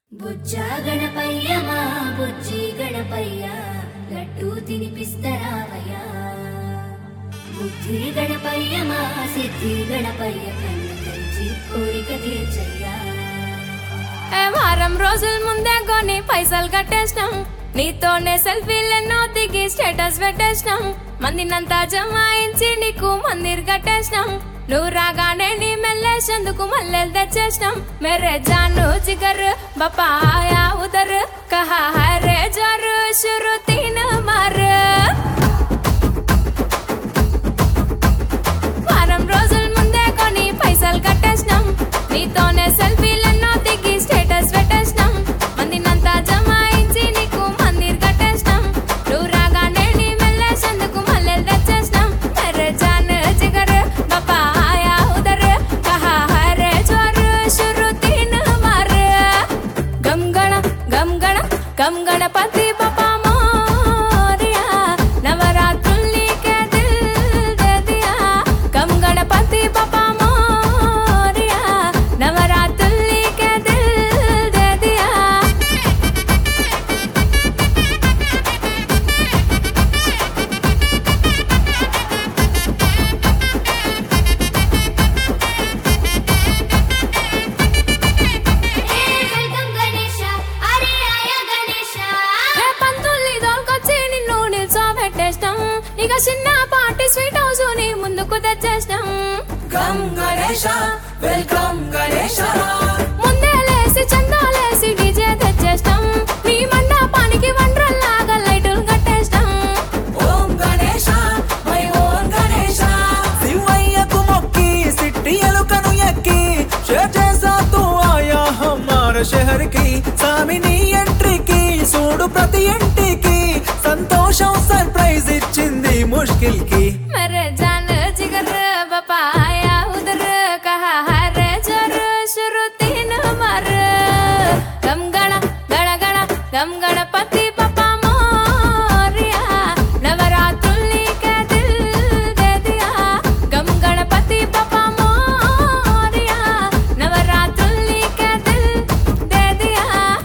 బుజ్జా గణపయ్య మా బుజ్జి గణపయ్య లడ్డూ తినిపిస్తరావయ్యా బుద్ధి గణపయ్య మా సిద్ధి గణపయ్య కన్ను తెరిచి కోరిక తీర్చయ్యా ఏ వారం రోజుల ముందే కొని పైసలు కట్టేసినాం నీతోనే సెల్ఫీలెన్నో దిగి స్టేటస్ పెట్టేసినాం మందినంతా జమాయించి నీకు మందిర్ కట్టేసినాం నువ్వు రాగానే నీ మెల్లేసేందుకు మల్లెలు తెచ్చేసినాం మేరే జాను జిగర్ బపా ఆయా ఉదర్ కహా హై రే జర్ షురు తీన్ మర్ వారం రోజుల ముందే కొని పైసలు కట్టేసినాం నీతోనే సెల్ఫీలెన్నో దిగి స్టేటస్ పెట్టేసినాం మందినంతా జమాయించి నీకు మందిర్ కట్టేసినాం నువ్వు రాగానే నీ మెల్లేసేందుకు మల్లెలు తెచ్చేసినాం మెరే జాన్ జిగర్ బపా ఆయా ఉదర్ కహా హై రే జోర్ షురు తీన్ మార్ గమ్ గణ గమ్ గణ గమ్ గణపతి బపా మోరియా నవరాత్రుల్ని కే దిల్ దే దియా గమ్ గణపతి బపా మోరియా నవరాత్రుల్ని కే దిల్ దే దియా వెల్కమ్ గణేష అరే ఆయా గణేష ఏ పంతుల్ని దోల్కొచ్చి నిన్ను నిల్చోబెట్టేస్తాం ఇక చిన్న పార్టీ స్వీట్ హౌస్ ని ముందుకు తెచ్చేస్తాం కమ్ గణేశ వెల్కమ్ గణేశ ముందే లేసి చందాలేసి డీజే తెచ్చేస్తాం నీ మండపానికి వండ్రల్లాగా లైటులు కట్టేస్తాం ఓం గణేశ మై ఓం గణేశ శివయ్యకు మొక్కి సిట్టి ఎలుకను ఎక్కి షేర్ చేసా తూ ఆయా హమార షహర్ కి సామిని ఎంట్రీకి చూడు ప్రతి ఇంటికి సంతోషం సర్ప్రైజ్ ఇచ్చింది ముష్కిల్ కి మరే జాన్ జిగర్ బపాయా ఉదర్ కహా హరే జర్ షురు తీన్ మర్ గమ్ గణ గణ గణ గమ్ గణపతి బపా మోరియా నవరాత్రుల్ని కే దిల్ దే దియా గమ్ గణపతి బపా మోరియా నవరాత్రుల్ని కే దిల్ దే దియా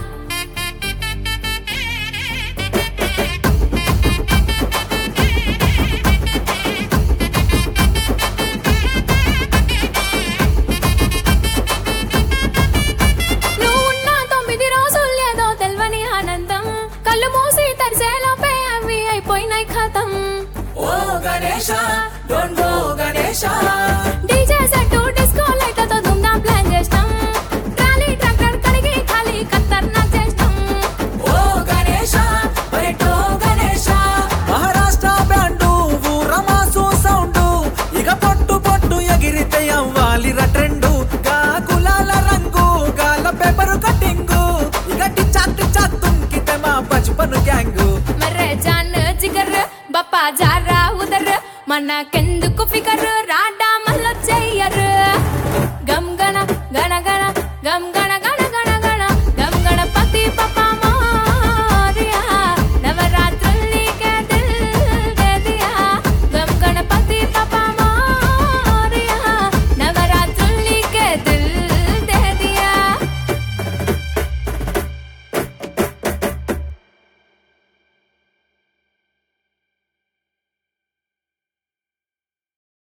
నువ్వున్న తొమ్మిది రోజులు ఏదో తెల్వని ఆనందం కళ్ళు మూసి తరిసేలోపే అవి అయిపోయినాయి ఖతం ఓ Ganesha don't go Ganesha DJ set disco లైట్లతో దుమ్దాం ప్లాన్ చేస్తాం ట్రాలీ ట్రాక్టర్ కడిగి ఖాళీ ఖతర్నాక్ చేస్తాం ఓ గణేశ బయటో గణేశ మహారాష్ట్ర బ్యాండు ఊరమాసు సౌండ్ ఇక పొట్టు పొట్టు ఎగిరితే అవ్వాలి ట్రెండు గా కులాల రంగు గాల పేపర్ కటింగు ఇక టిచ్చా టిచ్చా తుంకితే మా బచ్పన్ గ్యాంగు మర్రే జాన్ జిగర్ బప్పా జారా ఉదర్ మనకెందుకు ఫికర్ రాడ